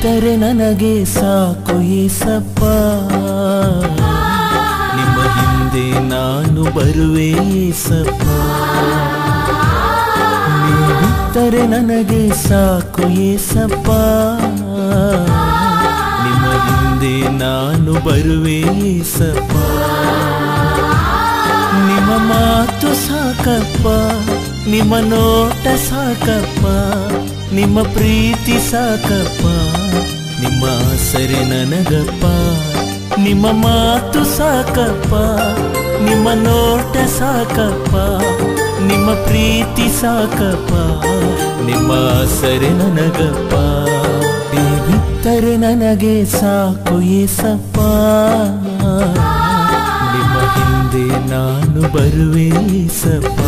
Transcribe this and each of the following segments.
ಬಿಟ್ಟರೆ ನನಗೆ ಸಾಕು ಏಸಪ್ಪ ನಿಮ್ಮ ಹಿಂದೆ ನಾನು ಬರುವೆ ಏಸಪ್ಪ ನೀವು ಬಿಟ್ಟರೆ ನನಗೆ ಸಾಕು ಏಸಪ್ಪ ನಿಮ್ಮ ಹಿಂದೆ ನಾನು ಬರುವೆ ಏಸಪ್ಪ ನಿಮ್ಮ ಮಾತು ಸಾಕಪ್ಪ ನಿಮ್ಮ ನೋಟ ಸಾಕಪ್ಪ ನಿಮ್ಮ ಪ್ರೀತಿ ಸಾಕಪ್ಪ ನಿಮ್ಮ ಸರಿ ನನಗಪ್ಪ ನಿಮ್ಮ ಮಾತು ಸಾಕಪ್ಪ ನಿಮ್ಮ ನೋಟ ಸಾಕಪ್ಪ ನಿಮ್ಮ ಪ್ರೀತಿ ಸಾಕಪ್ಪ ನಿಮ್ಮ ಸರಿ ನನಗಪ್ಪ ನೀ ಬಿಟ್ಟರೆ ನನಗೆ ಸಾಕು ಏಸಪ್ಪ ನಿಮ್ಮ ಹಿಂದೆ ನಾನು ಬರುವೆ ಸಪ್ಪ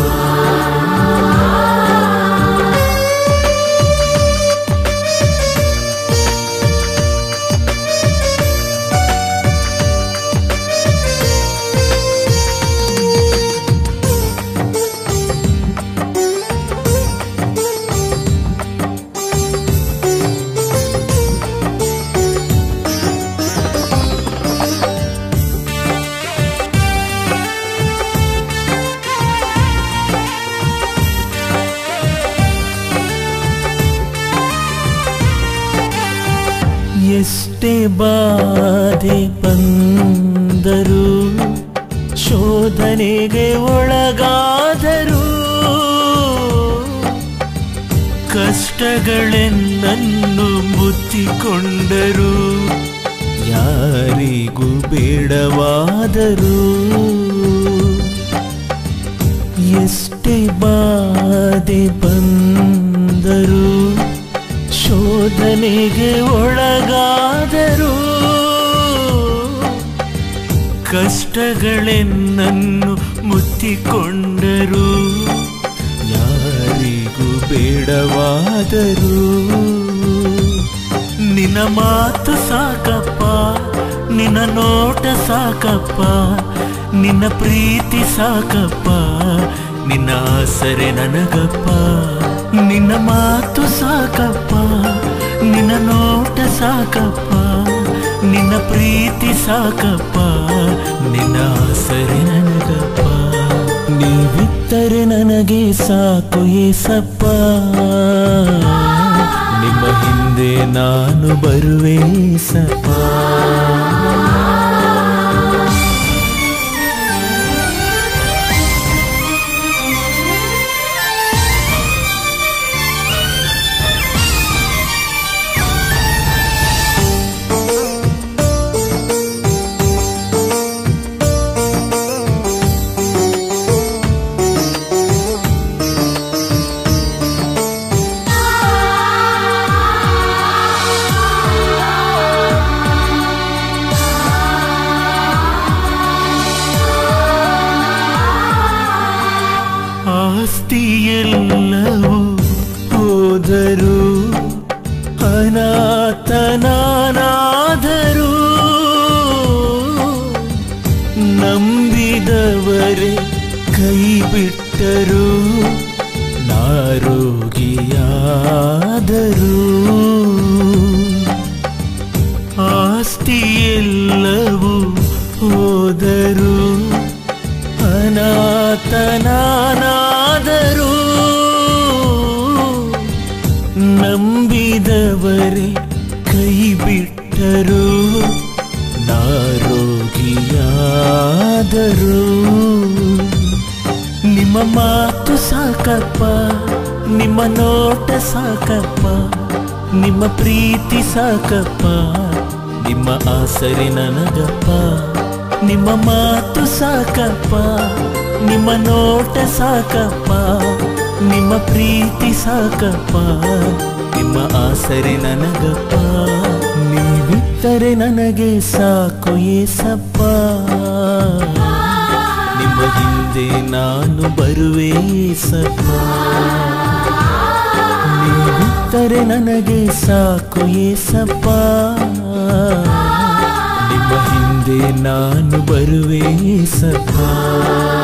ಎಷ್ಟೇ ಬಾಧೆ ಬಂದರು ಶೋಧನೆಗೆ ಒಳಗಾದರು ಕಷ್ಟಗಳೆನ್ನನ್ನು ಮುತ್ತಿಕೊಂಡರು ಯಾರಿಗೂ ಬೇಡವಾದರು ಎಷ್ಟೇ ಬಾಧೆ ಬಂದರು ಶೋಧನೆಗೆ ಒಳಗಾದರು ಕಷ್ಟಗಳೆನ್ನನ್ನು ಮುತ್ತಿಕೊಂಡರು ಯಾರಿಗೂ ಬೇಡವಾದರು ನಿನ್ನ ಮಾತು ಸಾಕಪ್ಪ ನಿನ್ನ ನೋಟ ಸಾಕಪ್ಪ ನಿನ್ನ ಪ್ರೀತಿ ಸಾಕಪ್ಪ ನಿನ್ನ ಆಸರೆ ನನಗಪ್ಪ ನಿನ್ನ ಮಾತು ಸಾಕಪ್ಪ ನಿನ್ನ ನೋಟ ಸಾಕಪ್ಪ ನಿನ್ನ ಪ್ರೀತಿ ಸಾಕಪ್ಪ ನಿನ್ನ ಆಸರೆ ನನಗಪ್ಪ ನೀವಿತ್ತರೆ ನನಗೆ ಸಾಕು ಏಸಪ್ಪ ನಿಮ್ಮ ಹಿಂದೆ ನಾನು ಬರುವೆ ಸಪ್ಪ ಆಸ್ತಿಯೆಲ್ಲವೂ ಹೋದರು ಅನಾಥನಾನಾದರು ನಂಬಿದವರೇ ಕೈ ಬಿಟ್ಟರು ನಾರೋಗಿಯಾದರು ಆಸ್ತಿಯೆಲ್ಲವೂ ಹೋದರು ಅನಾಥನಾನಾದರು ನಂಬಿದವರೇ ಕೈ ಬಿಟ್ಟರು ನಾರೋಗಿಯಾದರು ನಿಮ್ಮ ಮಾತು ಸಾಕಪ್ಪ ನಿಮ್ಮ ನೋಟ ಸಾಕಪ್ಪ ನಿಮ್ಮ ಪ್ರೀತಿ ಸಾಕಪ್ಪ ನಿಮ್ಮ ಆಸರೆ ನನಗಪ್ಪ ನಿಮ್ಮ ಮಾತು ಸಾಕಪ್ಪ ನಿಮ್ಮ ನೋಟ ಸಾಕಪ್ಪ ನಿಮ್ಮ ಪ್ರೀತಿ ಸಾಕಪ್ಪ ನಿಮ್ಮ ಆಸರೆ ನನಗಪ್ಪ ನೀವಿತ್ತರೆ ನನಗೆ ಸಾಕು ಏಸಪ್ಪ ನಿಮ್ಮ ಹಿಂದೆ ನಾನು ಬರುವೆ ಸಪ್ಪ ನೀವಿತ್ತರೆ ನನಗೆ ಸಾಕು ಏಸಪ್ಪ ನಿಮ್ಮ ಹಿಂದೆ ನಾನು ಬರುವೆ ಸಪ್ಪ